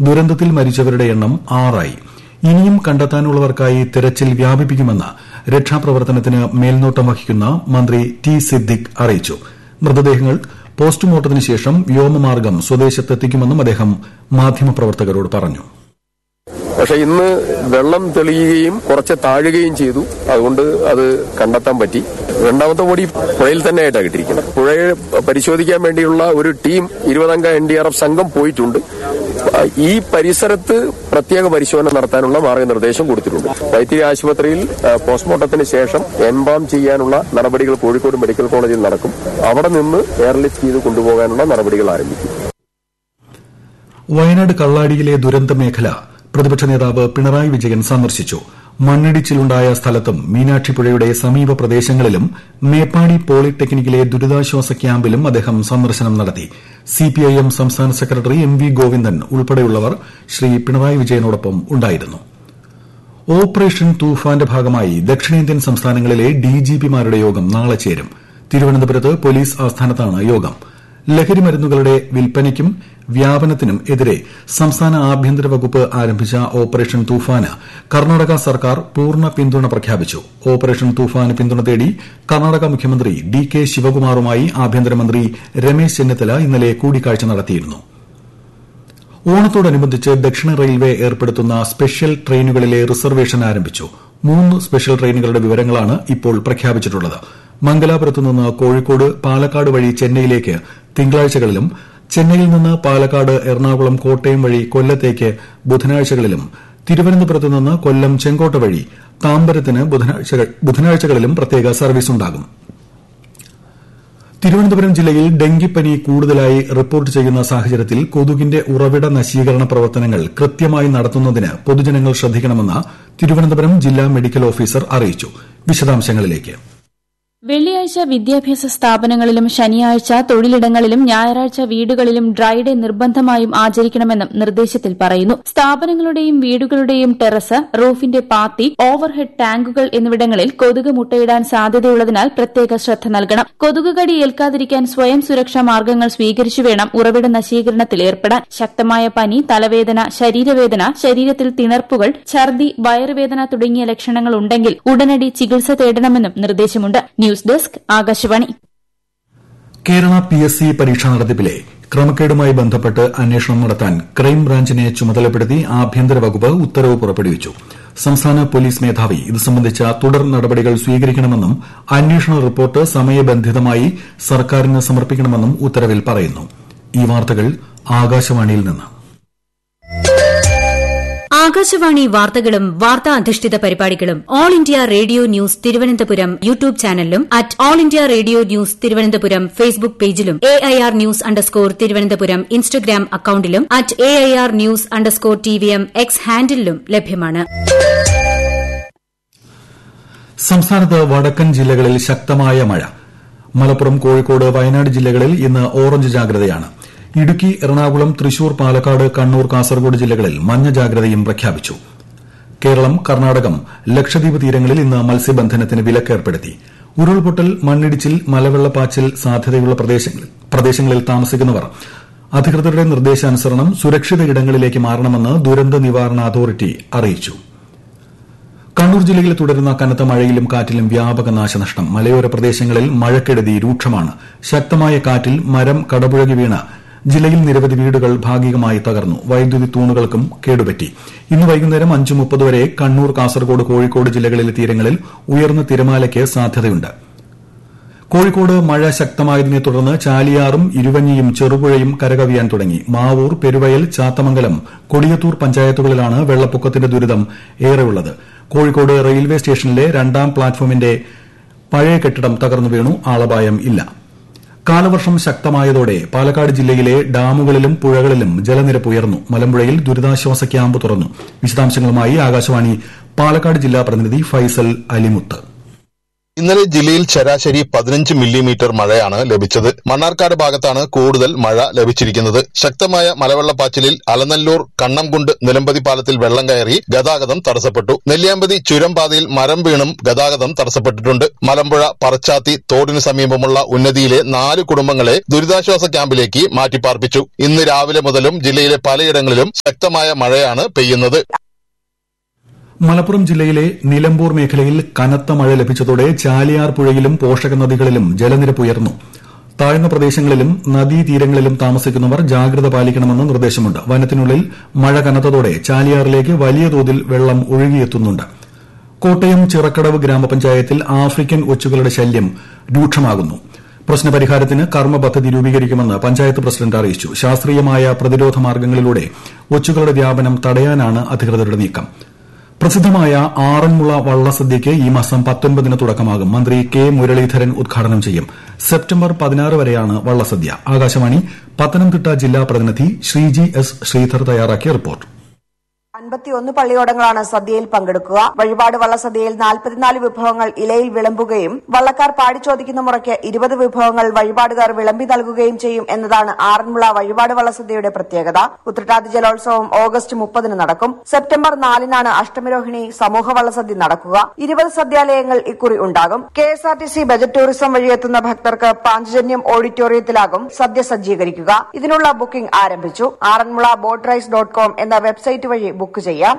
ദുരന്തത്തിൽ മരിച്ചവരുടെ എണ്ണം ആറായി ഇനിയും കണ്ടെത്താനുള്ളവർക്കായി തെരച്ചിൽ വ്യാപിപ്പിക്കുമെന്ന് രക്ഷാപ്രവർത്തനത്തിന് മേൽനോട്ടം വഹിക്കുന്ന മന്ത്രി ടി സിദ്ദിഖ് അറിയിച്ചു മൃതദേഹങ്ങൾ പോസ്റ്റ്മോർട്ടത്തിന് ശേഷം വ്യോമമാർഗം സ്വദേശത്തെത്തിക്കുമെന്നും അദ്ദേഹം മാധ്യമപ്രവർത്തകരോട് പറഞ്ഞു പക്ഷെ ഇന്ന് വെള്ളം തെളിയുകയും കുറച്ച് താഴുകയും ചെയ്തു അതുകൊണ്ട് അത് കണ്ടെത്താൻ പറ്റി രണ്ടാമത്തെ ബോഡി പുഴയിൽ തന്നെ ആയിട്ടാണ് കിട്ടിയിരിക്കുന്നത് പുഴയെ പരിശോധിക്കാൻ വേണ്ടിയുള്ള ഒരു ടീം ഇരുപതംഗ എൻ ഡി ആർ എഫ് സംഘം പോയിട്ടുണ്ട് ഈ പരിസരത്ത് പ്രത്യേക പരിശോധന നടത്താനുള്ള മാർഗനിർദ്ദേശം കൊടുത്തിട്ടുണ്ട് വൈത്തിരി ആശുപത്രിയിൽ പോസ്റ്റ്മോർട്ടത്തിന് ശേഷം എൻബാം ചെയ്യാനുള്ള നടപടികൾ കോഴിക്കോട് മെഡിക്കൽ കോളേജിൽ നടക്കും അവിടെ നിന്ന് എയർലിഫ്റ്റ് ചെയ്ത് കൊണ്ടുപോകാനുള്ള നടപടികൾ ആരംഭിക്കും വയനാട് കള്ളാടിയിലെ ദുരന്ത മേഖല പ്രതിപക്ഷ നേതാവ് പിണറായി വിജയൻ സന്ദർശിച്ചു മണ്ണിടിച്ചിലുണ്ടായ സ്ഥലത്തും മീനാക്ഷിപ്പുഴയുടെ സമീപ പ്രദേശങ്ങളിലും മേപ്പാടി പോളിടെക്നിക്കിലെ ദുരിതാശ്വാസ ക്യാമ്പിലും അദ്ദേഹം സന്ദർശനം നടത്തി സിപിഐഎം സംസ്ഥാന സെക്രട്ടറി എം വി ഗോവിന്ദൻ ഉൾപ്പെടെയുള്ളവർ ശ്രീ പിണറായി വിജയനോടൊപ്പം ഉണ്ടായിരുന്നു ഓപ്പറേഷൻ തൂഫാന്റെ ഭാഗമായി ദക്ഷിണേന്ത്യൻ സംസ്ഥാനങ്ങളിലെ ഡിജിപിമാരുടെ യോഗം നാളെ ചേരും തിരുവനന്തപുരത്ത് പോലീസ് ആസ്ഥാനത്താണ് യോഗം ലഹരി മരുന്നുകളുടെ വിൽപ്പനയ്ക്കും വ്യാപനത്തിനും എതിരെ സംസ്ഥാന ആഭ്യന്തര വകുപ്പ് ആരംഭിച്ച ഓപ്പറേഷൻ തൂഫാന് കർണാടക സർക്കാർ പൂർണ്ണ പിന്തുണ പ്രഖ്യാപിച്ചു ഓപ്പറേഷൻ തൂഫാന് പിന്തുണ തേടി കർണാടക മുഖ്യമന്ത്രി ഡി കെ ശിവകുമാറുമായി ആഭ്യന്തരമന്ത്രി രമേശ് ചെന്നിത്തല ഇന്നലെ കൂടിക്കാഴ്ച നടത്തിയിരുന്നു ഓണത്തോടനുബന്ധിച്ച് ദക്ഷിണ റെയിൽവേ ഏർപ്പെടുത്തുന്ന സ്പെഷ്യൽ ട്രെയിനുകളിലെ റിസർവേഷൻ ആരംഭിച്ചു മൂന്ന് സ്പെഷ്യൽ ട്രെയിനുകളുടെ വിവരങ്ങളാണ് ഇപ്പോൾ പ്രഖ്യാപിച്ചിട്ടുള്ളത് മംഗലാപുരത്ത് നിന്ന് കോഴിക്കോട് പാലക്കാട് വഴി ചെന്നൈയിലേക്ക് തിങ്കളാഴ്ചകളിലും ചെന്നൈയിൽ നിന്ന് പാലക്കാട് എറണാകുളം കോട്ടയം വഴി കൊല്ലത്തേക്ക് ബുധനാഴ്ചകളിലും തിരുവനന്തപുരത്ത് നിന്ന് കൊല്ലം ചെങ്കോട്ട വഴി താമ്പരത്തിന് ബുധനാഴ്ചകളിലും പ്രത്യേക സർവീസ് ഉണ്ടാകും തിരുവനന്തപുരം ജില്ലയിൽ ഡെങ്കിപ്പനി കൂടുതലായി റിപ്പോർട്ട് ചെയ്യുന്ന സാഹചര്യത്തിൽ കൊതുകിന്റെ ഉറവിട നശീകരണ പ്രവർത്തനങ്ങൾ കൃത്യമായി നടത്തുന്നതിന് പൊതുജനങ്ങൾ ശ്രദ്ധിക്കണമെന്ന് തിരുവനന്തപുരം ജില്ലാ മെഡിക്കൽ ഓഫീസർ അറിയിച്ചു വിശദാംശങ്ങളിലേക്ക് വെള്ളിയാഴ്ച വിദ്യാഭ്യാസ സ്ഥാപനങ്ങളിലും ശനിയാഴ്ച തൊഴിലിടങ്ങളിലും ഞായറാഴ്ച വീടുകളിലും ഡ്രൈ ഡേ നിർബന്ധമായും ആചരിക്കണമെന്നും നിർദ്ദേശത്തിൽ പറയുന്നു സ്ഥാപനങ്ങളുടെയും വീടുകളുടെയും ടെറസ് റൂഫിന്റെ പാത്തി ഓവർഹെഡ് ടാങ്കുകൾ എന്നിവിടങ്ങളിൽ കൊതുക് മുട്ടയിടാൻ സാധ്യതയുള്ളതിനാൽ പ്രത്യേക ശ്രദ്ധ നൽകണം കൊതുക് കടി ഏൽക്കാതിരിക്കാൻ സ്വയം സുരക്ഷാ മാർഗ്ഗങ്ങൾ സ്വീകരിച്ചു വേണം ഉറവിട നശീകരണത്തിൽ ഏർപ്പെടാൻ ശക്തമായ പനി തലവേദന ശരീരവേദന ശരീരത്തിൽ തിണർപ്പുകൾ ഛർദി വയറുവേദന തുടങ്ങിയ ലക്ഷണങ്ങൾ ഉണ്ടെങ്കിൽ ഉടനടി ചികിത്സ തേടണമെന്നും നിർദ്ദേശമുണ്ട് news desk Akashvani Kerala P S C പരീക്ഷാ നടത്തിപ്പിലെ ക്രമക്കേടുമായി ബന്ധപ്പെട്ട് അന്വേഷണം നടത്താൻ ക്രൈംബ്രാഞ്ചിനെ ചുമതലപ്പെടുത്തി ആഭ്യന്തര വകുപ്പ് ഉത്തരവ് പുറപ്പെടുവിച്ചു സംസ്ഥാന പോലീസ് മേധാവി ഇത് സംബന്ധിച്ച തുടർ നടപടികൾ സ്വീകരിക്കണമെന്നും അന്വേഷണ റിപ്പോർട്ട് സമയബന്ധിതമായി സർക്കാരിന് സമർപ്പിക്കണമെന്നും ഉത്തരവിൽ പറയുന്നു ഈ വാർത്തകൾ ആകാശവാണിയിൽ നിന്ന് ആകാശവാണി വാർത്തകളും വാർത്താ അധിഷ്ഠിത പരിപാടികളും all India radio news Thiruvananthapuram YouTube ചാനലിലും at all India radio news Thiruvananthapuram Facebook പേജിലും A I R news underscore Thiruvananthapuram Instagram അക്കൌണ്ടിലും at A I R news underscore T V M X ഹാൻഡിലും ലഭ്യമാണ് സംസ്ഥാനത്ത് വടക്കൻ ജില്ലകളിൽ ശക്തമായ മഴ മലപ്പുറം കോഴിക്കോട് വയനാട് ജില്ലകളിൽ ഇന്ന് ഓറഞ്ച് ജാഗ്രതയാണ് ഇടുക്കി എറണാകുളം തൃശൂർ പാലക്കാട് കണ്ണൂർ കാസർഗോഡ് ജില്ലകളിൽ മഞ്ഞ ജാഗ്രതയും പ്രഖ്യാപിച്ചു കേരളം കർണാടകം ലക്ഷദ്വീപ് തീരങ്ങളിൽ ഇന്ന് മത്സ്യബന്ധനത്തിന് വിലക്കേർപ്പെടുത്തി ഉരുൾപൊട്ടൽ മണ്ണിടിച്ചിൽ മലവെള്ളപ്പാച്ചിൽ സാധ്യതയുള്ള പ്രദേശങ്ങളിൽ താമസിക്കുന്നവർ അധികൃതരുടെ നിർദ്ദേശാനുസരണം സുരക്ഷിത ഇടങ്ങളിലേക്ക് മാറണമെന്ന് ദുരന്ത നിവാരണ അതോറിറ്റി അറിയിച്ചു കണ്ണൂർ ജില്ലയിൽ തുടരുന്ന കനത്ത മഴയിലും കാറ്റിലും വ്യാപക നാശനഷ്ടം മലയോര പ്രദേശങ്ങളിൽ മഴക്കെടുതി രൂക്ഷമാണ് ശക്തമായ കാറ്റിൽ മരം കടപുഴകി വീണ് ജില്ലയിൽ നിരവധി വീടുകൾ ഭാഗികമായി തകർന്നു വൈദ്യുതി തൂണുകൾക്കും കേടുപറ്റി ഇന്ന് വൈകുന്നേരം അഞ്ച് മുപ്പത് വരെ കണ്ണൂർ കാസർഗോഡ് കോഴിക്കോട് ജില്ലകളിലെ തീരങ്ങളിൽ ഉയർന്ന തിരമാലയ്ക്ക് സാധ്യതയുണ്ട് കോഴിക്കോട് മഴ ശക്തമായതിനെ തുടർന്ന് ചാലിയാറും ഇരുവഞ്ഞിയും ചെറുപുഴയും കരകവിയാൻ തുടങ്ങി മാവൂർ പെരുവയൽ ചാത്തമംഗലം കൊടിയത്തൂർ പഞ്ചായത്തുകളിലാണ് വെള്ളപ്പൊക്കത്തിന്റെ ദുരിതം ഏറെയുള്ളത് കോഴിക്കോട് റെയിൽവേ സ്റ്റേഷനിലെ രണ്ടാം പ്ലാറ്റ്ഫോമിന്റെ പഴയ കെട്ടിടം തകർന്നു വീണു ആളപായം ഇല്ല കാലവർഷം ശക്തമായതോടെ പാലക്കാട് ജില്ലയിലെ ഡാമുകളിലും പുഴകളിലും ജലനിരപ്പ് ഉയർന്നു മലമ്പുഴയിൽ ദുരിതാശ്വാസ ക്യാമ്പ് തുറന്നു വിശദാംശങ്ങളുമായി ആകാശവാണി പാലക്കാട് ജില്ലാ പ്രതിനിധി ഫൈസൽ അലിമുത്ത് ഇന്നലെ ജില്ലയിൽ ശരാശരി പതിനഞ്ച് മില്ലിമീറ്റർ മഴയാണ് ലഭിച്ചത് മണ്ണാർക്കാട് ഭാഗത്താണ് കൂടുതൽ മഴ ലഭിച്ചിരിക്കുന്നത് ശക്തമായ മലവെള്ളപ്പാച്ചിലിൽ അലനല്ലൂർ കണ്ണംകുണ്ട് നിലമ്പതി പാലത്തിൽ വെള്ളം കയറി ഗതാഗതം തടസ്സപ്പെട്ടു നെല്ലിയാമ്പതി ചുരം പാതയിൽ മരം വീണും ഗതാഗതം തടസ്സപ്പെട്ടിട്ടുണ്ട് മലമ്പുഴ പറച്ചാത്തി തോടിന് സമീപമുള്ള ഉന്നതിയിലെ നാല് കുടുംബങ്ങളെ ദുരിതാശ്വാസ ക്യാമ്പിലേക്ക് മാറ്റിപ്പാർപ്പിച്ചു ഇന്ന് രാവിലെ മുതലും ജില്ലയിലെ പലയിടങ്ങളിലും ശക്തമായ മഴയാണ് പെയ്യുന്നത് മലപ്പുറം ജില്ലയിലെ നിലമ്പൂർ മേഖലയിൽ കനത്ത മഴ ലഭിച്ചതോടെ ചാലിയാർ പുഴയിലും പോഷക നദികളിലും ജലനിരപ്പ് ഉയർന്നു താഴ്ന്ന പ്രദേശങ്ങളിലും നദീതീരങ്ങളിലും താമസിക്കുന്നവർ ജാഗ്രത പാലിക്കണമെന്ന് നിർദ്ദേശമുണ്ട് വനത്തിനുള്ളിൽ മഴ കനത്തതോടെ ചാലിയാറിലേക്ക് വലിയ തോതിൽ വെള്ളം ഒഴുകിയെത്തുന്നുണ്ട് കോട്ടയം ചിറക്കടവ് ഗ്രാമപഞ്ചായത്തിൽ ആഫ്രിക്കൻ ഒച്ചുകളുടെ ശല്യം രൂക്ഷമാകുന്നു പ്രശ്നപരിഹാരത്തിന് കർമ്മ പദ്ധതി രൂപീകരിക്കുമെന്ന് പഞ്ചായത്ത് പ്രസിഡന്റ് അറിയിച്ചു ശാസ്ത്രീയമായ പ്രതിരോധ മാർഗ്ഗങ്ങളിലൂടെ ഒച്ചുകളുടെ വ്യാപനം തടയാനാണ് അധികൃതരുടെ നീക്കം പ്രസിദ്ധമായ ആറന്മുള വള്ളസദ്യയ്ക്ക് ഈ മാസം പത്തൊൻപതിന് തുടക്കമാകും മന്ത്രി കെ മുരളീധരൻ ഉദ്ഘാടനം ചെയ്യും സെപ്റ്റംബർ പതിനാറ് വരെയാണ് വള്ളസദ്യ ആകാശവാണി പത്തനംതിട്ട ജില്ലാ പ്രതിനിധി ശ്രീജി എസ് ശ്രീധർ തയ്യാറാക്കിയ റിപ്പോർട്ട് അൻപത്തിയൊന്ന് പള്ളിയോടങ്ങളാണ് സദ്യയിൽ പങ്കെടുക്കുക വഴിപാട് വള്ളസദ്യയിൽ നാൽപ്പത്തിനാല് വിഭവങ്ങൾ ഇലയിൽ വിളമ്പുകയും വള്ളക്കാർ പാടിച്ചോദിക്കുന്ന മുറയ്ക്ക് ഇരുപത് വിഭവങ്ങൾ വഴിപാടുകാർ വിളമ്പി നൽകുകയും ചെയ്യും എന്നതാണ് ആറന്മുള വഴിപാട് വള്ളസദ്യയുടെ പ്രത്യേകത ഉത്രട്ടാതി ജലോത്സവം ഓഗസ്റ്റ് മുപ്പതിന് നടക്കും സെപ്റ്റംബർ നാലിനാണ് അഷ്ടമിരോഹിണി സമൂഹ വള്ളസദ്യ നടക്കുക ഇരുപത് സദ്യാലയങ്ങൾ ഇക്കുറി ഉണ്ടാകും K S R T C budget tourism വഴി എത്തുന്ന ഭക്തർക്ക് പാഞ്ചജന്യം ഓഡിറ്റോറിയത്തിലാകും സദ്യ സജ്ജീകരിക്കുക ഇതിനുള്ള ബുക്കിംഗ് ആരംഭിച്ചു Aranmula boat race dot com എന്ന വെബ്സൈറ്റ് വഴി ബുക്ക് ചെയ്യാം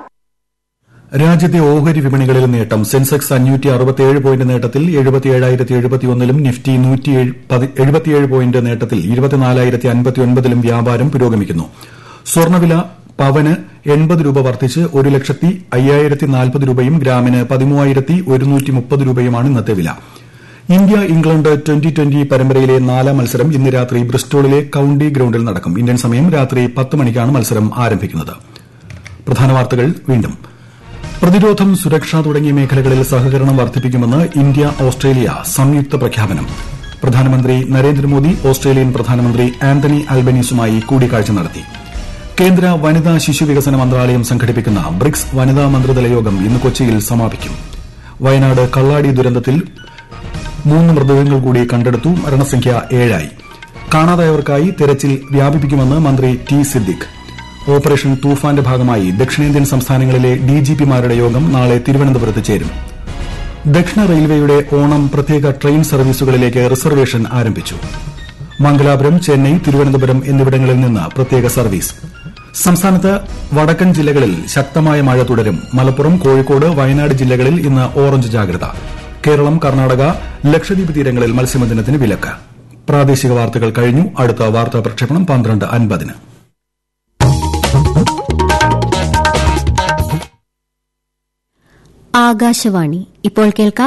രാജ്യത്തെ ഓഹരി വിപണികളിൽ നേട്ടം സെൻസെക്സ് അഞ്ഞൂറ്റി അറുപത്തിയേഴ് പോയിന്റ് നേട്ടത്തിൽ എഴുപത്തിയേഴായിരത്തി എഴുപത്തിയൊന്നിലും നിഫ്റ്റി നൂറ്റി എഴുപത്തിയേഴ് പോയിന്റ് നേട്ടത്തിൽ ഇരുപത്തിനാലായിരത്തി അൻപത്തിയൊൻപതിലും വ്യാപാരം പുരോഗമിക്കുന്നു സ്വർണ്ണവില പവന് എൺപത് രൂപ വർദ്ധിച്ച് ഒരു ലക്ഷത്തി അയ്യായിരത്തി നാൽപ്പത് രൂപയും ഗ്രാമിന് പതിമൂവായിരത്തി ഒരുന്നൂറ്റി മുപ്പത് രൂപയുമാണ് ഇന്നത്തെ വില ഇന്ത്യ ഇംഗ്ലണ്ട് ട്വന്റി ട്വന്റി പരമ്പരയിലെ നാലാം മത്സരം ഇന്ന് രാത്രി ബ്രിസ്റ്റോളിലെ കൌണ്ടി ഗ്രൌണ്ടിൽ നടക്കും ഇന്ത്യൻ സമയം രാത്രി പത്ത് മണിക്കാണ് മത്സരം ആരംഭിക്കുന്നത് പ്രധാന വാർത്തകൾ വീണ്ടും പ്രതിരോധം സുരക്ഷ തുടങ്ങിയ മേഖലകളിൽ സഹകരണം വർദ്ധിപ്പിക്കുമെന്ന് ഇന്ത്യ ഓസ്ട്രേലിയ സംയുക്ത പ്രഖ്യാപനം പ്രധാനമന്ത്രി നരേന്ദ്രമോദി ഓസ്ട്രേലിയൻ പ്രധാനമന്ത്രി ആന്റണി അൽബനീസുമായി കൂടിക്കാഴ്ച നടത്തി കേന്ദ്ര വനിതാ ശിശു വികസന മന്ത്രാലയം സംഘടിപ്പിക്കുന്ന ബ്രിക്സ് വനിതാ മന്ത്രിതല യോഗം ഇന്ന് കൊച്ചിയിൽ സമാപിക്കും വയനാട് കള്ളാടി ദുരന്തത്തിൽ മൂന്ന് മൃതദേഹങ്ങൾ കൂടി കണ്ടെടുത്തു മരണസംഖ്യ ഏഴായി കാണാതായവർക്കായി തെരച്ചിൽ വ്യാപിപ്പിക്കുമെന്ന് മന്ത്രി ടി സിദ്ദിഖ് ഓപ്പറേഷൻ തൂഫാന്റെ ഭാഗമായി ദക്ഷിണേന്ത്യൻ സംസ്ഥാനങ്ങളിലെ ഡിജിപിമാരുടെ യോഗം നാളെ തിരുവനന്തപുരത്ത് ചേരും ദക്ഷിണ റെയിൽവേയുടെ ഓണം പ്രത്യേക ട്രെയിൻ സർവീസുകളിലേക്ക് റിസർവേഷൻ ആരംഭിച്ചു മംഗലാപുരം ചെന്നൈ തിരുവനന്തപുരം എന്നിവിടങ്ങളിൽ നിന്ന് പ്രത്യേക സർവീസ് സംസ്ഥാനത്ത് വടക്കൻ ജില്ലകളിൽ ശക്തമായ മഴ തുടരും മലപ്പുറം കോഴിക്കോട് വയനാട് ജില്ലകളിൽ ഇന്ന് ഓറഞ്ച് ജാഗ്രത കേരളം കർണാടക ലക്ഷദ്വീപ് തീരങ്ങളിൽ മത്സ്യബന്ധനത്തിന് വിലക്ക് പ്രാദേശിക വാർത്തകൾ കഴിഞ്ഞു അടുത്ത വാർത്താ പ്രക്ഷേപണം പന്ത്രണ്ട് അൻപതിന് ആകാശവാണി ഇപ്പോൾ കേൾക്കാം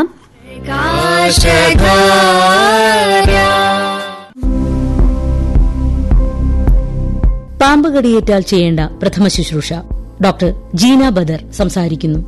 പാമ്പ് കടിയേറ്റാൽ ചെയ്യേണ്ട പ്രഥമ ശുശ്രൂഷ ഡോക്ടർ ജീന ബദർ സംസാരിക്കുന്നു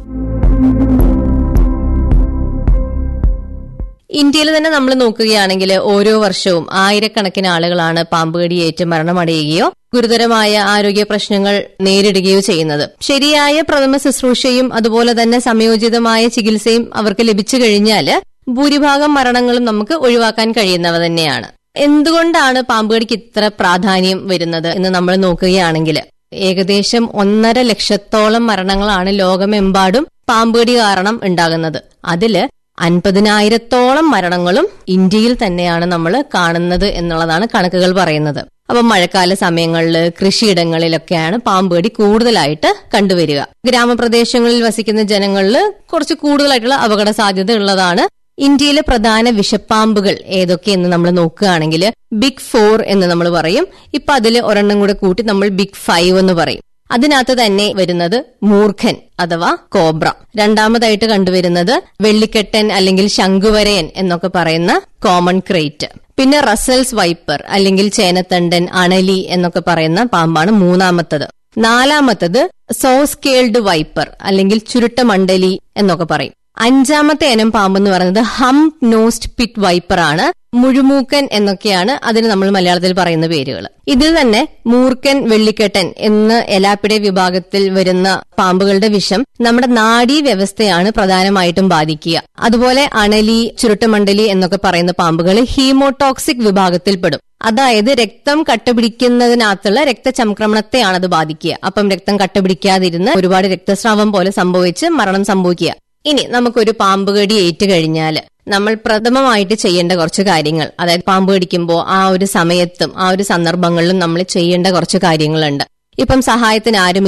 ഇന്ത്യയിൽ തന്നെ നമ്മൾ നോക്കുകയാണെങ്കിൽ ഓരോ വർഷവും ആയിരക്കണക്കിന് ആളുകളാണ് പാമ്പുകടിയേറ്റ് മരണമടയുകയോ ഗുരുതരമായ ആരോഗ്യ പ്രശ്നങ്ങൾ നേരിടുകയോ ചെയ്യുന്നത് ശരിയായ പ്രഥമ ശുശ്രൂഷയും അതുപോലെ തന്നെ സംയോജിതമായ ചികിത്സയും അവർക്ക് ലഭിച്ചു കഴിഞ്ഞാൽ ഭൂരിഭാഗം മരണങ്ങളും നമുക്ക് ഒഴിവാക്കാൻ കഴിയുന്നവ തന്നെയാണ് എന്തുകൊണ്ടാണ് പാമ്പുകടിക്ക് ഇത്ര പ്രാധാന്യം വരുന്നത് എന്ന് നമ്മൾ നോക്കുകയാണെങ്കിൽ ഏകദേശം ഒന്നര ലക്ഷത്തോളം മരണങ്ങളാണ് ലോകമെമ്പാടും പാമ്പുകടി കാരണം ഉണ്ടാകുന്നത് അതില് അൻപതിനായിരത്തോളം മരണങ്ങളും ഇന്ത്യയിൽ തന്നെയാണ് നമ്മൾ കാണുന്നത് എന്നുള്ളതാണ് കണക്കുകൾ പറയുന്നത് അപ്പം മഴക്കാല സമയങ്ങളിൽ കൃഷിയിടങ്ങളിലൊക്കെയാണ് പാമ്പുകടി കൂടുതലായിട്ട് കണ്ടുവരിക ഗ്രാമപ്രദേശങ്ങളിൽ വസിക്കുന്ന ജനങ്ങളിൽ കുറച്ച് കൂടുതലായിട്ടുള്ള അപകട സാധ്യത ഉള്ളതാണ് ഇന്ത്യയിലെ പ്രധാന വിഷപ്പാമ്പുകൾ ഏതൊക്കെയെന്ന് നമ്മൾ നോക്കുകയാണെങ്കിൽ ബിഗ് ഫോർ എന്ന് നമ്മൾ പറയും ഇപ്പൊ അതിൽ ഒരെണ്ണം കൂടെ കൂട്ടി നമ്മൾ ബിഗ് ഫൈവ് എന്ന് പറയും അതിനകത്ത് തന്നെ വരുന്നത് മൂർഖൻ അഥവാ കോബ്ര രണ്ടാമതായിട്ട് കണ്ടുവരുന്നത് വെള്ളിക്കെട്ടൻ അല്ലെങ്കിൽ ശംഖുവരയൻ എന്നൊക്കെ പറയുന്ന കോമൺ ക്രേറ്റ് പിന്നെ റസൽസ് വൈപ്പർ അല്ലെങ്കിൽ ചേനത്തണ്ടൻ അണലി എന്നൊക്കെ പറയുന്ന പാമ്പാണ് മൂന്നാമത്തത് നാലാമത്തത് സോസ്കേൾഡ് വൈപ്പർ അല്ലെങ്കിൽ ചുരുട്ട മണ്ഡലി എന്നൊക്കെ പറയും അഞ്ചാമത്തെ ഇനം പാമ്പ് എന്ന് പറയുന്നത് ഹംപ് നോസ്റ്റ് പിറ്റ് വൈപ്പർ ആണ് മുഴുമൂക്കൻ എന്നൊക്കെയാണ് അതിന് നമ്മൾ മലയാളത്തിൽ പറയുന്ന പേരുകൾ ഇതിൽ തന്നെ മൂർക്കൻ വെള്ളിക്കെട്ടൻ എന്ന് എലാപ്പിടെ വിഭാഗത്തിൽ വരുന്ന പാമ്പുകളുടെ വിഷം നമ്മുടെ നാഡീ വ്യവസ്ഥയാണ് പ്രധാനമായിട്ടും ബാധിക്കുക അതുപോലെ അണലി ചുരുട്ടുമണ്ടലി എന്നൊക്കെ പറയുന്ന പാമ്പുകൾ ഹീമോടോക്സിക് വിഭാഗത്തിൽപ്പെടും അതായത് രക്തം കട്ടപിടിക്കുന്നതിനകത്തുള്ള രക്തചംക്രമണത്തെയാണ് അത് ബാധിക്കുക അപ്പം രക്തം കട്ടപിടിക്കാതിരുന്ന് ഒരുപാട് രക്തസ്രാവം പോലെ സംഭവിച്ച് മരണം സംഭവിക്കുക ഇനി നമുക്കൊരു പാമ്പ് കടി ഏറ്റു കഴിഞ്ഞാൽ നമ്മൾ പ്രഥമമായിട്ട് ചെയ്യേണ്ട കുറച്ച് കാര്യങ്ങൾ അതായത് പാമ്പ് കടിക്കുമ്പോൾ ആ ഒരു സമയത്തും ആ ഒരു സന്ദർഭങ്ങളിലും നമ്മൾ ചെയ്യേണ്ട കുറച്ച് കാര്യങ്ങളുണ്ട് ഇപ്പം സഹായത്തിന് ആരും